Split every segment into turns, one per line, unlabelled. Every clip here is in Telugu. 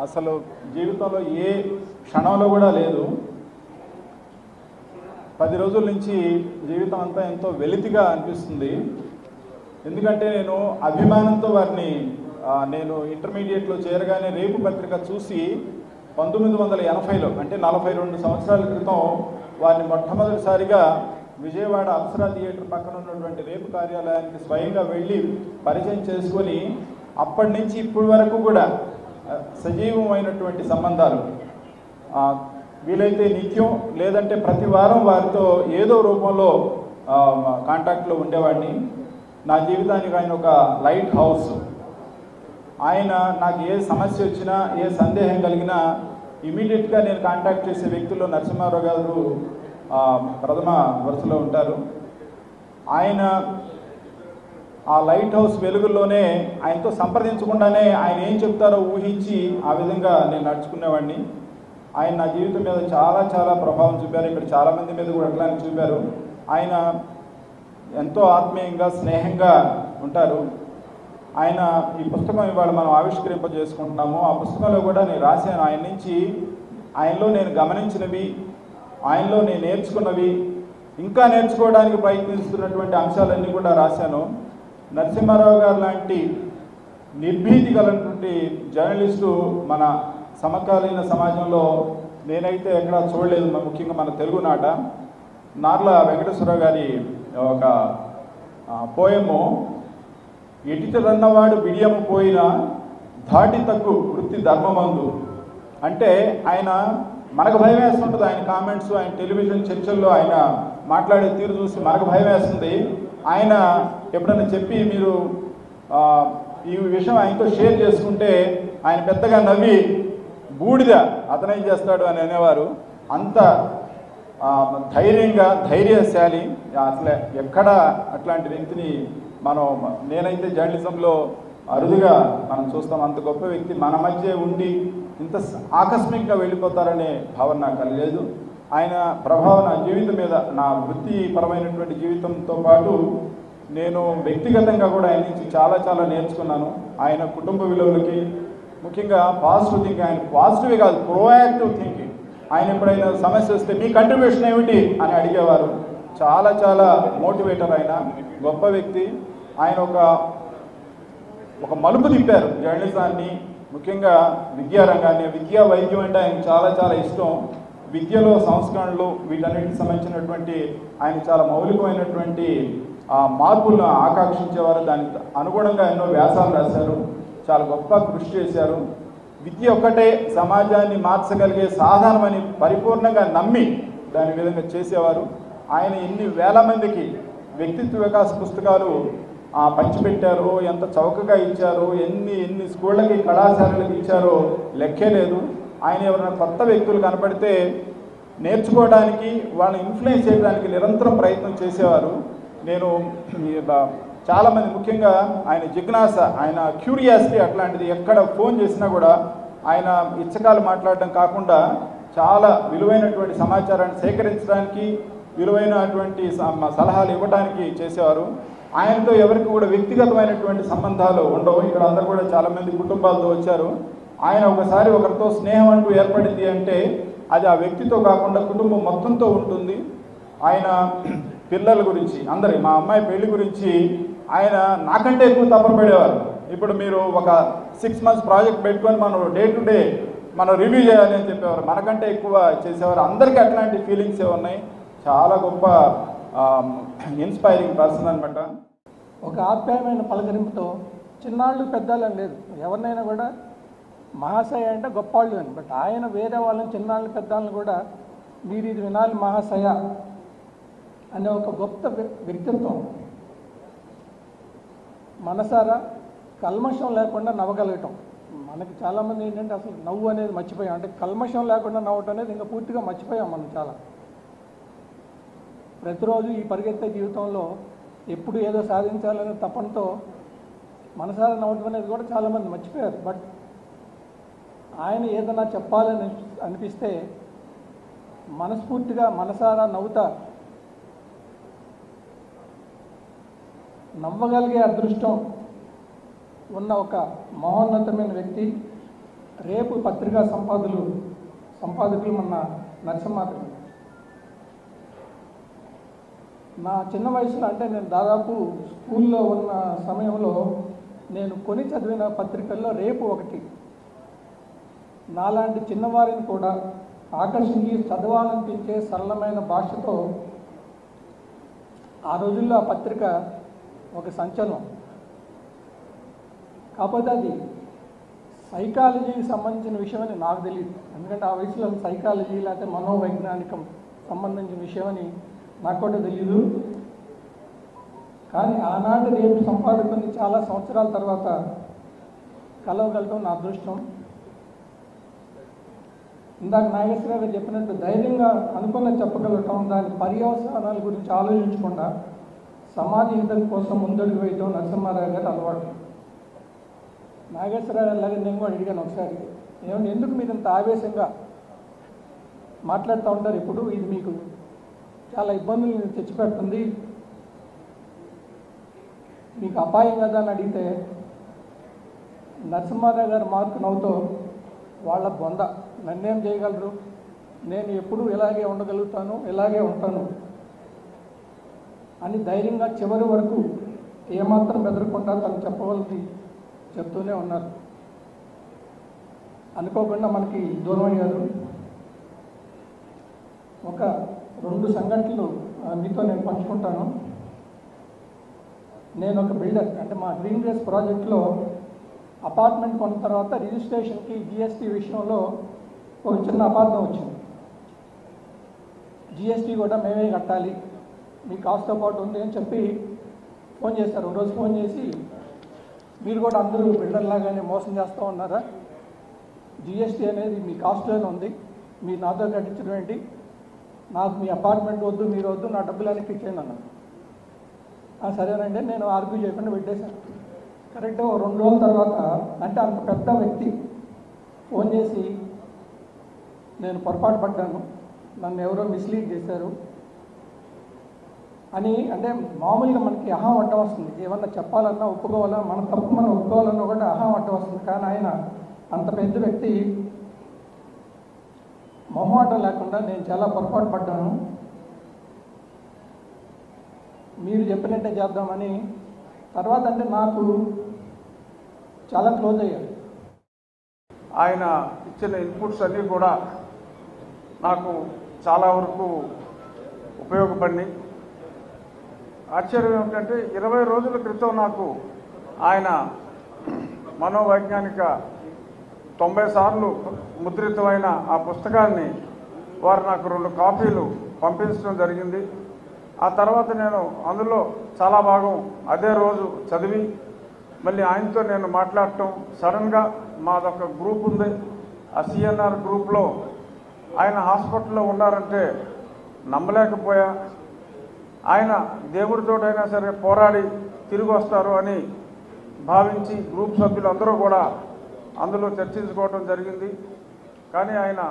అసలు జీవితంలో ఏ క్షణంలో కూడా లేదు పది రోజుల నుంచి జీవితం అంతా ఎంతో వెలితిగా అనిపిస్తుంది ఎందుకంటే నేను అభిమానంతో వారిని ఆ, నేను ఇంటర్మీడియట్లో చేరగానే రేపు పత్రిక చూసి పంతొమ్మిది వందల ఎనభైలో అంటే నలభై రెండు సంవత్సరాల క్రితం వారిని మొట్టమొదటిసారిగా విజయవాడ అప్సరా థియేటర్ పక్కన ఉన్నటువంటి రేపు కార్యాలయానికి స్వయంగా వెళ్ళి పరిచయం చేసుకొని అప్పటి నుంచి ఇప్పటి వరకు కూడా ఆ, సజీవమైనటువంటి సంబంధాలు ఆ, వీలైతే నిత్యం లేదంటే ప్రతి వారం వారితో ఏదో రూపంలో ఆ, కాంటాక్ట్లో ఉండేవాడిని నా జీవితానికి ఆయన ఒక లైట్ హౌస్ ఆయన నాకు ఏ సమస్య వచ్చినా ఏ సందేహం కలిగినా ఇమీడియట్గా నేను కాంటాక్ట్ చేసే వ్యక్తుల్లో నరసింహారావు గారు ఆ, ప్రథమ వరుసలో ఉంటారు ఆయన ఆ లైట్ హౌస్ వెలుగుల్లోనే ఆయనతో సంప్రదించకుండానే ఆయన ఏం చెప్తారో ఊహించి ఆ విధంగా నేను నడుచుకునేవాడిని ఆయన నా జీవితం మీద చాలా చాలా ప్రభావం చూపారు ఇక్కడ చాలామంది మీద కూడా అట్లానే చూపారు ఆయన ఎంతో ఆత్మీయంగా స్నేహంగా ఉంటారు ఆయన ఈ పుస్తకం ఇవాళ మనం ఆవిష్కరింప చేసుకుంటున్నాము ఆ పుస్తకంలో కూడా నేను రాశాను ఆయన నుంచి ఆయనలో నేను గమనించినవి ఆయనలో నేను నేర్చుకున్నవి ఇంకా నేర్చుకోవడానికి ప్రయత్నిస్తున్నటువంటి అంశాలన్నీ కూడా రాశాను నరసింహారావు గారు లాంటి నిర్భీతి గలటువంటి జర్నలిస్టు మన సమకాలీన సమాజంలో నేనైతే ఎక్కడా చూడలేదు మ- ముఖ్యంగా మన తెలుగునాట నార్ల వెంకటేశ్వరరావు గారి ఒక ఆ, పోయము ఎటిటరన్నవాడు బిడియము పోయిన ధాటి తగ్గు వృత్తి ధర్మమందు అంటే ఆయన మనకు భయం వేస్తుంటుంది ఆయన కామెంట్స్ ఆయన టెలివిజన్ చర్చల్లో ఆయన మాట్లాడే తీరు చూసి మనకు భయం వేస్తుంది ఆయన ఎప్పుడైనా చెప్పి మీరు ఆ, ఈ విషయం ఆయనతో షేర్ చేసుకుంటే ఆయన పెద్దగా నవ్వి బూడిద అతనేం చేస్తాడు అని అనేవారు అంత ఆ, ధైర్యంగా ధైర్యశాలి అసలు ఎక్కడ అట్లాంటి వ్యక్తిని మనం నేనైతే జర్నలిజంలో అరుదుగా మనం చూస్తాం అంత గొప్ప వ్యక్తి మన మధ్య ఉండి ఇంత స- ఆకస్మికంగా వెళ్ళిపోతారనే భావన నాకు కలగలేదు ఆయన ప్రభావం నా జీవితం మీద నా వృత్తిపరమైనటువంటి జీవితంతో పాటు నేను వ్యక్తిగతంగా కూడా ఆయన నుంచి చాలా చాలా నేర్చుకున్నాను ఆయన కుటుంబ విలువలకి ముఖ్యంగా పాజిటివ్ థింకింగ్ ఆయన పాజిటివే కాదు ప్రోయాక్టివ్ థింకింగ్ ఆయన ఎప్పుడైనా సమస్య వస్తే మీ కంట్రిబ్యూషన్ ఏమిటి అని అడిగేవారు చాలా చాలా మోటివేటర్ ఆయన గొప్ప వ్యక్తి ఆయన ఒక ఒక మలుపు తిప్పారు జర్నలిజాన్ని ముఖ్యంగా విద్యారంగాన్ని విద్యా వైద్యం అంటే ఆయనకు చాలా చాలా ఇష్టం విద్యలో సంస్కరణలు వీటన్నిటికి సంబంధించినటువంటి ఆయన చాలా మౌలికమైనటువంటి ఆ మార్పులను ఆకాంక్షించేవారు దానికి అనుగుణంగా ఎన్నో వ్యాసాలు రాశారు చాలా గొప్ప కృషి చేశారు విద్య ఒక్కటే సమాజాన్ని మార్చగలిగే సాధనమని పరిపూర్ణంగా నమ్మి దాని విధంగా చేసేవారు ఆయన ఎన్ని వేల మందికి వ్యక్తిత్వ వికాస పుస్తకాలు ఆ, పంచిపెట్టారు ఎంత చౌకగా ఇచ్చారు ఎన్ని ఎన్ని స్కూళ్ళకి కళాశాలలకు ఇచ్చారో లెక్కే లేదు ఆయన ఎవరైనా కొత్త వ్యక్తులు కనపడితే నేర్చుకోవడానికి వాళ్ళని ఇన్ఫ్లుయెన్స్ చేయడానికి నిరంతరం ప్రయత్నం చేసేవారు నేను ఈ బ- చాలామంది ముఖ్యంగా ఆయన జిజ్ఞాస ఆయన క్యూరియాసిటీ అట్లాంటిది ఎక్కడ ఫోన్ చేసినా కూడా ఆయన ఇచ్చకాలు మాట్లాడడం కాకుండా చాలా విలువైనటువంటి సమాచారాన్ని సేకరించడానికి విలువైనటువంటి స- సలహాలు ఇవ్వడానికి చేసేవారు ఆయనతో ఎవరికి కూడా వ్యక్తిగతమైనటువంటి సంబంధాలు ఉండవు ఇక్కడ అందరూ కూడా చాలామంది కుటుంబాలతో వచ్చారు ఆయన ఒకసారి ఒకరితో స్నేహం అంటూ ఏర్పడింది అంటే అది ఆ వ్యక్తితో కాకుండా కుటుంబం మొత్తంతో ఉంటుంది ఆయన పిల్లల గురించి అందరి మా అమ్మాయి పెళ్లి గురించి ఆయన నాకంటే ఎక్కువ తపన పడేవారు ఇప్పుడు మీరు ఒక సిక్స్ మంత్స్ ప్రాజెక్ట్ పెట్టుకొని మనం డే టు డే మనం రివ్యూ చేయాలి అని చెప్పేవారు మనకంటే ఎక్కువ చేసేవారు అందరికీ అట్లాంటి ఫీలింగ్సే ఉన్నాయి చాలా గొప్ప ఇన్స్పైరింగ్ పర్సన్ అనమాట
ఒక ఆప్యాయమైన పలకరింపుతో చిన్నాళ్ళు పెద్దాళ్ళు అని లేదు ఎవరినైనా కూడా మహాశయ అంటే గొప్పవాళ్ళు అని బట్ ఆయన వేరే వాళ్ళని చిన్నాళ్ళు పెద్దాళ్ళని కూడా మీరు ఇది వినాలి మహాశయ అనే ఒక గొప్ప వ్య- వ్యక్తిత్వం మనసారా కల్మషం లేకుండా నవ్వగలగటం మనకి చాలామంది ఏంటంటే అసలు నవ్వు అనేది మర్చిపోయాం అంటే కల్మషం లేకుండా నవ్వటం అనేది ఇంకా పూర్తిగా మర్చిపోయాం మనం చాలా ప్రతిరోజు ఈ పరిగెత్తే జీవితంలో ఎప్పుడు ఏదో సాధించాలనే తపనతో మనసారా నవ్వటం అనేది కూడా చాలామంది మర్చిపోయారు బట్ ఆయన ఏదైనా చెప్పాలని అనిపిస్తే మనస్ఫూర్తిగా మనసారా నవ్వుతా నవ్వగలిగే అదృష్టం ఉన్న ఒక మహోన్నతమైన వ్యక్తి రేపు పత్రికా సంపాదకులు సంపాదకులు మన నరసింహారావు నా చిన్న వయసులో అంటే నేను దాదాపు స్కూల్లో ఉన్న సమయంలో నేను కొని చదివిన పత్రికల్లో రేపు ఒకటి నాలాంటి చిన్నవారిని కూడా ఆకర్షించి చదవాలనిపించే సరళమైన భాషతో ఆ రోజుల్లో ఆ పత్రిక ఒక సంచలనం కాకపోతే అది సైకాలజీకి సంబంధించిన విషయం అని నాకు తెలియదు ఎందుకంటే ఆ వయసులో సైకాలజీ లేకపోతే మనోవైజ్ఞానికం సంబంధించిన విషయం అని నాకు కూడా తెలియదు కానీ ఆనాటి రేపు సంపాదకుని చాలా సంవత్సరాల తర్వాత కలవగలటం నా అదృష్టం ఇందాక నాగేశ్వర గారు చెప్పినట్టు ధైర్యంగా అనుకున్న చెప్పగలగటం దాని పర్యవసానాల గురించి ఆలోచించకుండా సమాజ హితం కోసం ముందడుగు వేయటం నరసింహారావు గారి అలవాటు నాగేశ్వరరావు గారి లాగా నేను కూడా అడిగాను ఒకసారి ఏమంటే ఎందుకు మీరు ఇంత ఆవేశంగా మాట్లాడుతూ ఉంటారు ఇప్పుడు ఇది మీకు చాలా ఇబ్బందులు తెచ్చిపెడుతుంది మీకు అపాయం కదా అని అడిగితే నరసింహారావు గారు మార్కు నవ్వుతో వాళ్ళ బొంద నన్నేం చేయగలరు నేను ఎప్పుడూ ఇలాగే ఉండగలుగుతాను ఇలాగే ఉంటాను అని ధైర్యంగా చివరి వరకు ఏమాత్రం బెదరకుండా తను చెప్పవలసి చెప్తూనే ఉన్నారు అనుకోకుండా మనకి దూరం అయ్యారు ఒక రెండు సంఘటనలు ఆ, మీతో నేను పంచుకుంటాను నేను ఒక బిల్డర్ అంటే మా గ్రీన్ రేస్ ప్రాజెక్ట్లో అపార్ట్మెంట్ కొన్న తర్వాత రిజిస్ట్రేషన్కి జిఎస్టీ విషయంలో ఒక చిన్న అపార్థం వచ్చింది జిఎస్టీ కూడా మేమే కట్టాలి మీ కాస్ట్తో పాటు ఉంది అని చెప్పి ఫోన్ చేశారు ఒక రోజు ఫోన్ చేసి మీరు కూడా అందరూ బిల్డర్ లాగానే మోసం చేస్తూ ఉన్నారా జిఎస్టీ అనేది మీ కాస్ట్లోనే ఉంది మీరు నాతో కట్టించడం ఏంటి నాకు మీ అపార్ట్మెంట్ వద్దు మీరు వద్దు నా డబ్బులు వెనక్కి ఇచ్చేయండి అన్నాను "ఆ, సరేనండి నేను ఆర్గ్యూ చేయకుండా పెట్టేశాను కరెక్ట్గా ఓ రెండు రోజుల తర్వాత అంటే అంత పెద్ద వ్యక్తి ఫోన్ చేసి నేను పొరపాటు పడ్డాను నన్ను ఎవరో మిస్లీడ్ చేశారు అని అంటే మామూలుగా మనకి అహం అడ్డం వస్తుంది ఏమన్నా చెప్పాలన్నా ఒప్పుకోవాలన్నా మన తప్పు మనం ఒప్పుకోవాలన్నా కూడా అహం అడ్డం వస్తుంది కానీ ఆయన అంత పెద్ద వ్యక్తి మొహమాటం లేకుండా నేను చాలా పొరపాటు పడ్డాను మీరు చెప్పినట్టే చేద్దామని తర్వాత అంటే నాకు చాలా క్లోజ్ అయ్యాడు
ఆయన ఇచ్చిన ఇన్పుట్స్ అన్నీ కూడా నాకు చాలా వరకు ఉపయోగపడినాయి ఆశ్చర్యం ఏమిటంటే ఇరవై రోజుల క్రితం నాకు ఆయన మనోవైజ్ఞానిక తొంభై సార్లు ముద్రితమైన ఆ పుస్తకాన్ని వారు నాకు రెండు కాపీలు పంపించడం జరిగింది ఆ తర్వాత నేను అందులో చాలా భాగం అదే రోజు చదివి మళ్ళీ ఆయనతో నేను మాట్లాడటం సడన్గా మాదొక గ్రూప్ ఉంది ఆ సిఎన్ఆర్ గ్రూప్లో ఆయన హాస్పిటల్లో ఉన్నారంటే నమ్మలేకపోయా ఆయన దేవుడితోటైనా సరే పోరాడి తిరిగి వస్తారు అని భావించి గ్రూప్ సభ్యులు అందరూ కూడా అందులో చర్చించుకోవడం జరిగింది కానీ ఆయన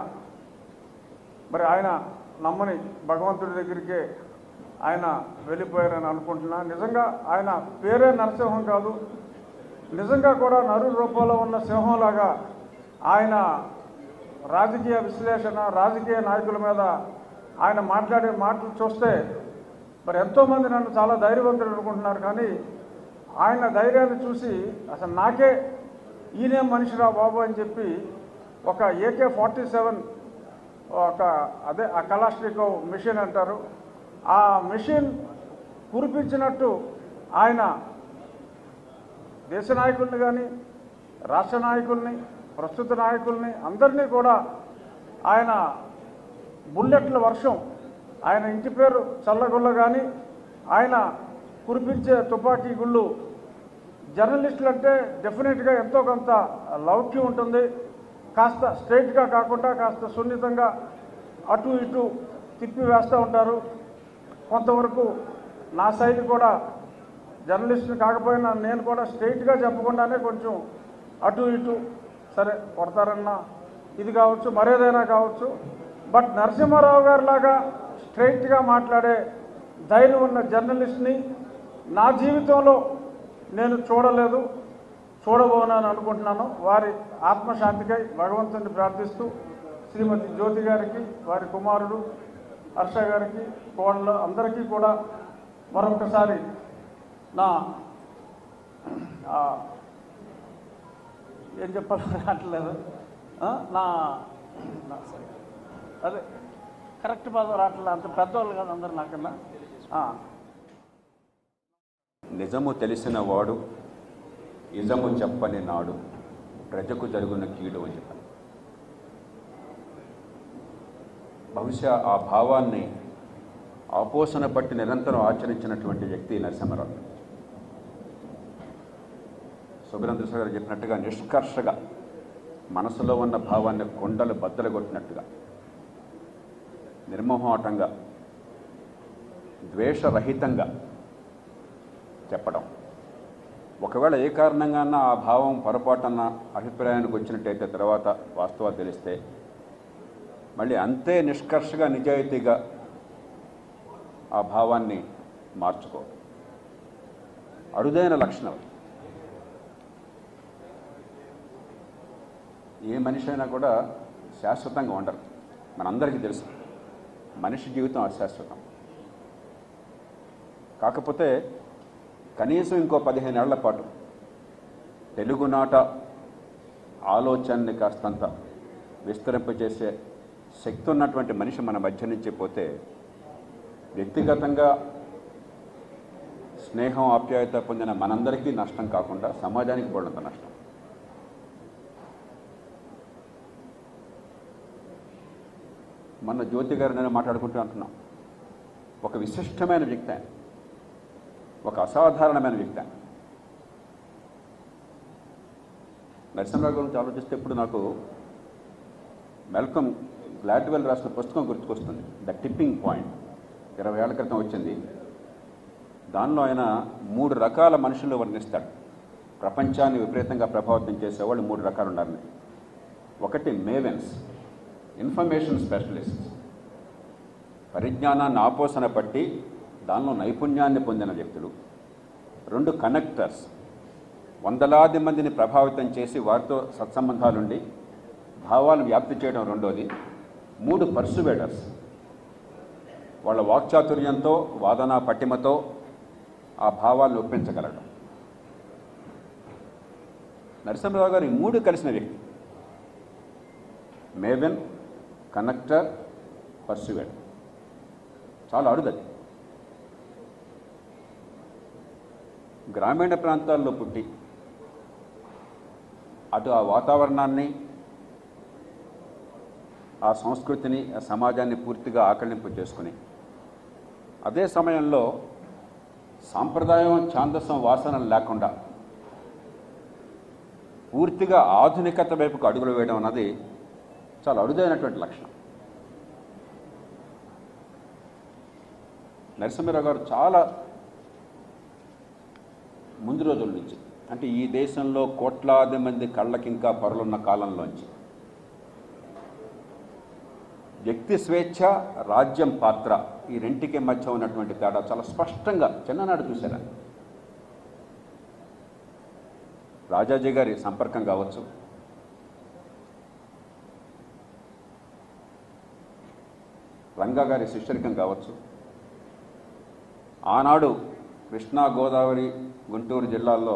మరి ఆయన నమ్మని భగవంతుడి దగ్గరికే ఆయన వెళ్ళిపోయారని అనుకుంటున్నా నిజంగా ఆయన పేరే నరసింహం కాదు నిజంగా కూడా నరు రూపంలో ఉన్న సింహంలాగా ఆయన రాజకీయ విశ్లేషణ రాజకీయ నాయకుల మీద ఆయన మాట్లాడే మాటలు చూస్తే మరి ఎంతోమంది నన్ను చాలా ధైర్యవంతులు అనుకుంటున్నారు కానీ ఆయన ధైర్యాన్ని చూసి అసలు నాకే ఈయనే మనిషిరా బాబు అని చెప్పి ఒక ఏకే ఫార్టీ సెవెన్ ఒక అదే ఆ కలాస్ట్రికో మిషన్ అంటారు ఆ మిషన్ కురిపించినట్టు ఆయన దేశ నాయకుల్ని కానీ రాష్ట్ర నాయకుల్ని ప్రస్తుత నాయకుల్ని అందరినీ కూడా ఆయన బుల్లెట్ల వర్షం ఆయన ఇంటి పేరు చల్లగొల్ల కానీ ఆయన కురిపించే తుపాకీ గుళ్ళు జర్నలిస్టులు అంటే డెఫినెట్గా ఎంతో కొంత లౌక్యం ఉంటుంది కాస్త స్ట్రైట్గా కాకుండా కాస్త సున్నితంగా అటు ఇటు తిప్పి వేస్తూ ఉంటారు కొంతవరకు నా సైడ్ కూడా జర్నలిస్ట్ని కాకపోయినా నేను కూడా స్ట్రైట్గా చెప్పకుండానే కొంచెం అటు ఇటు సరే కొడతారన్న ఇది కావచ్చు మరేదైనా కావచ్చు బట్ నరసింహారావు గారి లాగా స్ట్రైట్గా మాట్లాడే ధైర్యం ఉన్న జర్నలిస్ట్ని నా జీవితంలో నేను చూడలేదు చూడబోనని అనుకుంటున్నాను వారి ఆత్మశాంతికై భగవంతుని ప్రార్థిస్తూ శ్రీమతి జ్యోతి గారికి వారి కుమారుడు హర్ష గారికి కోడలు అందరికీ కూడా మరొకసారి నా ఆ, ఏం చెప్పాలో రావట్లేదు ఆ, నా నా sorry. అదే కరెక్ట్ పదం రావట్లేదు అంత పెద్దవాళ్ళు కదా అందరు నాకన్నా ఆ.
నిజము తెలిసిన వాడు ఇజము చెప్పని నాడు ప్రజకు జరుగున కీడు అని చెప్పాను బహుశా ఆ భావాన్ని ఆపోసన పట్టి నిరంతరం ఆచరించినటువంటి వ్యక్తి నరసింహరావు సుబ్రహ్మణ్య గారు చెప్పినట్టుగా నిష్కర్షగా మనసులో ఉన్న భావాన్ని కొండలు బద్దలు కొట్టినట్టుగా నిర్మోహమాటంగా ద్వేషరహితంగా చెప్పడం ఒకవేళ ఏ కారణంగా ఆ భావం పొరపాటున్న అభిప్రాయానికి వచ్చినట్టయితే తర్వాత వాస్తవాలు తెలిస్తే మళ్ళీ అంతే నిష్కర్షగా నిజాయితీగా ఆ భావాన్ని మార్చుకో అరుదైన లక్షణం ఏ మనిషి అయినా కూడా శాశ్వతంగా ఉండరు మనందరికీ తెలుసు మనిషి జీవితం అశాశ్వతం కాకపోతే కనీసం ఇంకో పదిహేను ఏళ్ల పాటు తెలుగునాట ఆలోచనని కాస్తంత విస్తరింపజేసే శక్తి ఉన్నటువంటి మనిషి మన మధ్య నుంచి పోతే వ్యక్తిగతంగా స్నేహం ఆప్యాయత పొందిన మనందరికీ నష్టం కాకుండా సమాజానికి పడినంత నష్టం మొన్న జ్యోతి గారు నేను మాట్లాడుకుంటూ అంటున్నాం ఒక విశిష్టమైన వ్యక్తి ఆయన ఒక అసాధారణమైన వ్యక్తి ఆయన నరసింహరావు గురించి ఆలోచిస్తే ఇప్పుడు నాకు మెల్కమ్ గ్లాడ్వెల్ రాసిన పుస్తకం గుర్తుకొస్తుంది ద టిప్పింగ్ పాయింట్ ఇరవై ఏళ్ల క్రితం వచ్చింది దానిలో ఆయన మూడు రకాల మనుషులు వర్ణిస్తాడు ప్రపంచాన్ని విపరీతంగా ప్రభావితం చేసేవాళ్ళు మూడు రకాలు ఉండాలని ఒకటి మేవెన్స్ ఇన్ఫర్మేషన్ స్పెషలిస్ట్ పరిజ్ఞానాన్ని ఆపోసన పట్టి దానిలో నైపుణ్యాన్ని పొందిన వ్యక్తులు రెండు కనెక్టర్స్ వందలాది మందిని ప్రభావితం చేసి వారితో సత్సంబంధాలుండి భావాలు వ్యాప్తి చేయడం రెండోది మూడు పర్సువేడర్స్ వాళ్ళ వాక్చాతుర్యంతో వాదన పట్టిమతో ఆ భావాలను ఒప్పించగలడం నరసింహరావు గారు ఈ మూడు కలిసిన వ్యక్తి మేవెన్ కనెక్టర్ పర్సువేడ్ చాలా అరుదది గ్రామీణ ప్రాంతాల్లో పుట్టి అటు ఆ వాతావరణాన్ని ఆ సంస్కృతిని ఆ సమాజాన్ని పూర్తిగా ఆకళింపు చేసుకుని అదే సమయంలో సాంప్రదాయం ఛాందసం వాసన లేకుండా పూర్తిగా ఆధునికత వైపుకు అడుగులు వేయడం అన్నది చాలా అరుదైనటువంటి లక్షణం నరసింహరావు గారు చాలా ముందు రోజుల నుంచి అంటే ఈ దేశంలో కోట్లాది మంది కళ్ళకింకా పొరలున్న కాలంలోంచి వ్యక్తి స్వేచ్ఛ రాజ్యం పాత్ర ఈ రెంటికి మధ్య ఉన్నటువంటి తేడా చాలా స్పష్టంగా చిన్ననాడు చూశారా రాజాజీ గారి సంపర్కం కావచ్చు రంగా గారి శిష్యరికం కావచ్చు ఆనాడు కృష్ణా గోదావరి గుంటూరు జిల్లాల్లో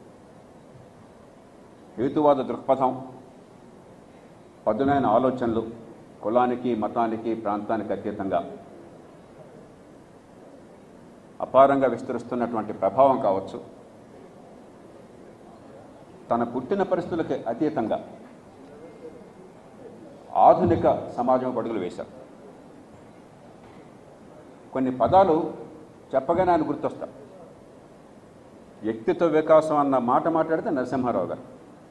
హేతువాద దృక్పథం పదునైన ఆలోచనలు కులానికి మతానికి ప్రాంతానికి అతీతంగా అపారంగా విస్తరిస్తున్నటువంటి ప్రభావం కావచ్చు తన పుట్టిన పరిస్థితులకి అతీతంగా ఆధునిక సమాజం పడుగులు వేశారు కొన్ని పదాలు చెప్పగానే ఆయన గుర్తొస్తా వ్యక్తిత్వ వికాసం అన్న మాట మాట్లాడితే నరసింహారావు గారు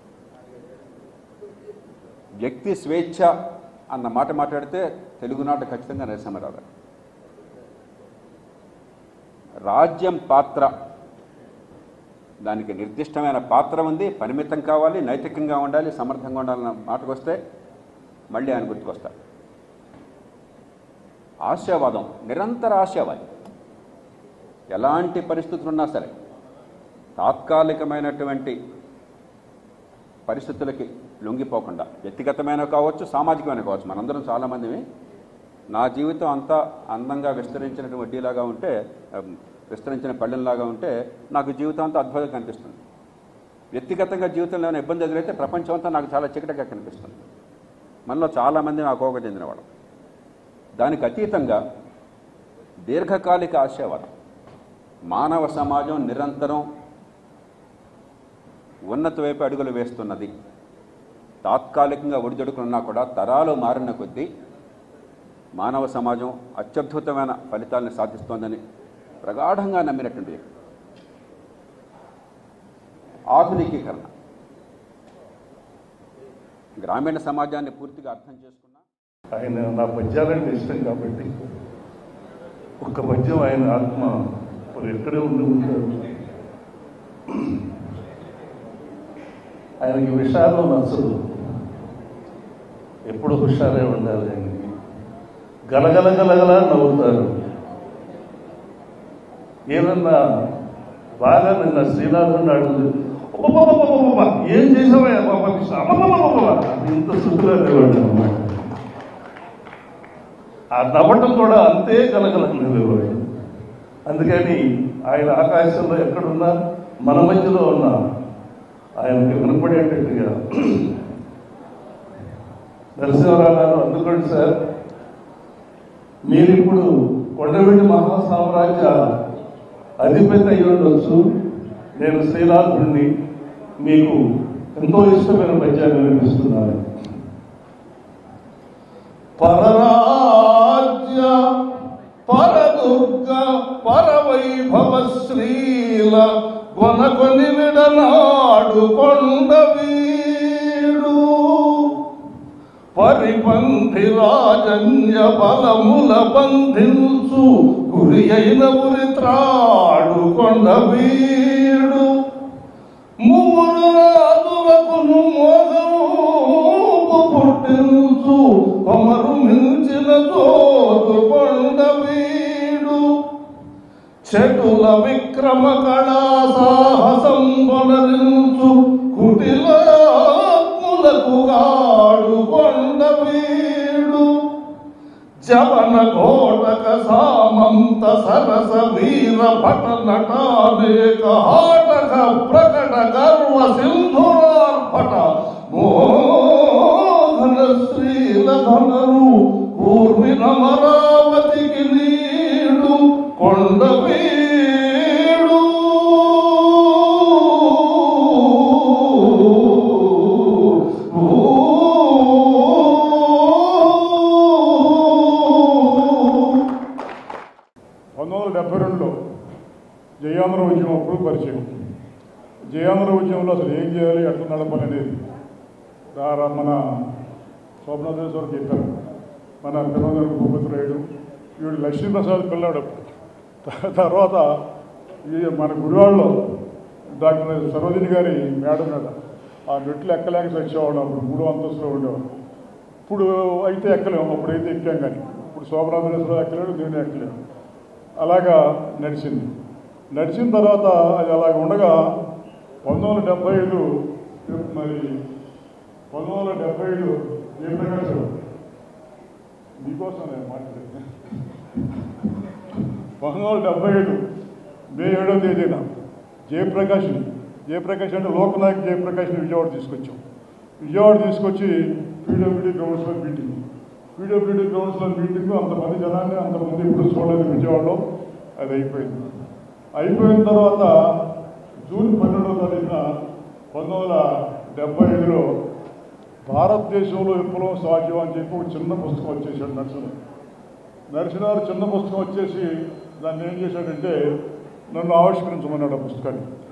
వ్యక్తి స్వేచ్ఛ అన్న మాట మాట్లాడితే తెలుగునాట ఖచ్చితంగా నరసింహారావు గారు రాజ్యం పాత్ర దానికి నిర్దిష్టమైన పాత్ర ఉంది పరిమితం కావాలి నైతికంగా ఉండాలి సమర్థంగా ఉండాలన్న మాటకు వస్తే మళ్ళీ ఆయన గుర్తుకొస్తారు ఆశావాదం నిరంతర ఆశావాది ఎలాంటి పరిస్థితులు ఉన్నా సరే తాత్కాలికమైనటువంటి పరిస్థితులకి లొంగిపోకుండా వ్యక్తిగతమైన కావచ్చు సామాజికమైన కావచ్చు మనందరం చాలామంది నా జీవితం అంతా అందంగా విస్తరించిన వడ్డీలాగా ఉంటే ఆ, విస్తరించిన పళ్ళెంలాగా ఉంటే నాకు జీవితం అంతా అద్భుతంగా కనిపిస్తుంది వ్యక్తిగతంగా జీవితంలో ఏమైనా ఇబ్బంది ఎదురైతే ప్రపంచం అంతా నాకు చాలా చికటగా కనిపిస్తుంది మనలో చాలామంది నాకు ఒక చెందినవాడు దానికి అతీతంగా దీర్ఘకాలిక ఆశావాదం మానవ సమాజం నిరంతరం ఉన్నత వైపు అడుగులు వేస్తున్నది తాత్కాలికంగా ఒడిదొడుకున్నా కూడా తరాలు మారిన కొద్దీ మానవ సమాజం అత్యద్భుతమైన ఫలితాలను సాధిస్తోందని ప్రగాఢంగా నమ్మినటువంటి వ్యక్తి. ఆధునికీకరణ గ్రామీణ సమాజాన్ని పూర్తిగా అర్థం చేసుకున్నా
ఆయన నా పద్యాలంటే ఇష్టం కాబట్టి ఒక పద్యం ఆయన ఆత్మ మరి ఎక్కడే ఉండి ఉంటాడు ఆయనకి విషయాలు నచ్చదు ఎప్పుడు హుషారే ఉండాలి ఆయనకి గలగల గలగల నవ్వుతారు ఏదన్నా బాగా నిన్న శ్రీనాథుని అడుగుతుంది "అబ్బబ్బబ్బబ్బబ్బబ్బ, ఏం చేసావయ్యా బాబా కృష్ణ? అబ్బబ్బబ్బబ్బబ్బ." అది ఇంత సుఖంగా అన్నమాట ఆ నవ్వటం కూడా అంతే కలగల నిలబడి అందుకని ఆయన ఆకాశంలో ఎక్కడున్నా మన మధ్యలో ఉన్నా ఆయనకి వినపడేటట్టుగా నరసింహరావు గారు అందుకోండి సార్ మీరిప్పుడు కొండవెల్లి మహా సామ్రాజ్య అధిపతి అయి ఉండొచ్చు నేను శ్రీనాథుడిని మీకు ఎంతో ఇష్టమైన పద్యాన్ని వినిపిస్తున్నాను పరరాజ్య పరదుర్గ పరవైభవ శ్రీల కొనకొని విడనాడు కొండ వీడు పరిపంథి రాజన్య బలముల బంధించు గురి అయిన ఉరి త్రాడు కొండ వీడు మూడు రాజులకును మోగము పుట్టించు కొమరు మించిన జోరు కొండ వీడు చెటుల విక్రమ కళా సాహసం కొనరించు కుటిలాత్ములకు గాడు కొండ వీడు జవన ఘోటక సామంత సరస వీర భట నటానేక హాటక ప్రకట గర్వ సింధురార్పట మోహన శ్రీల ధనరు కూర్మి నమరావతికి నీడు కొండ వీడు
పంతొమ్మిది వందల డెబ్బై రెండులో జయాంధ్ర ఉద్యమం అప్పుడు పరిచయం జయాంధ్ర ఉద్యమంలో అసలు ఏం చేయాలి ఎట్లా నడపాలి అనేది రా- మన శోభనాథేశ్వర చెప్పారు మన పిల్లగారు భూపతి రాయుడు వీడు లక్ష్మీప్రసాద్ పిల్లాడు త- తర్వాత ఈ మన గుడివాడలో డాక్టర్ సరోజిని గారి మేడ మీద ఆ మెట్లు ఎక్కలేక చచ్చేవాడు అప్పుడు మూడో అంతస్తులో ఉండేవాడు ఇప్పుడు అయితే ఎక్కలేము అప్పుడైతే ఎక్కాం కానీ ఇప్పుడు శోభనాథేశ్వర ఎక్కలేడు నేను ఎక్కలేడు అలాగా నడిచింది నడిచిన తర్వాత అది అలాగ ఉండగా పంతొమ్మిది వందల డెబ్బై ఐదు మరి పంతొమ్మిది వందల డెబ్బై ఐదు జయప్రకాష్ మీకోసం నేను మాట్లాడేది పంతొమ్మిది వందల డెబ్బై ఐదు మే ఏడో తేదీన జయప్రకాష్ని జయప్రకాష్ అంటే లోకనాయక్ జయప్రకాష్ని విజయవాడ తీసుకొచ్చాం విజయవాడ తీసుకొచ్చి పీడబ్ల్యూడీ గ్రౌండ్స్లో మీటింగ్ పీడబ్ల్యూడీ గ్రౌండ్స్లో మీటింగ్ అంతమంది జనాన్ని అంతమంది ఇప్పుడు చూడలేదు విజయవాడలో అది అయిపోయింది అయిపోయిన తర్వాత జూన్ పన్నెండవ తారీఖున పంతొమ్మిది వందల డెబ్బై ఐదులో భారతదేశంలో విప్లవం సాధ్యం అని చెప్పి ఒక చిన్న పుస్తకం వచ్చేసాడు నరసింహ నరసింహారు చిన్న పుస్తకం వచ్చేసి దాన్ని ఏం చేశాడంటే నన్ను ఆవిష్కరించమన్నాడు ఆ పుస్తకాన్ని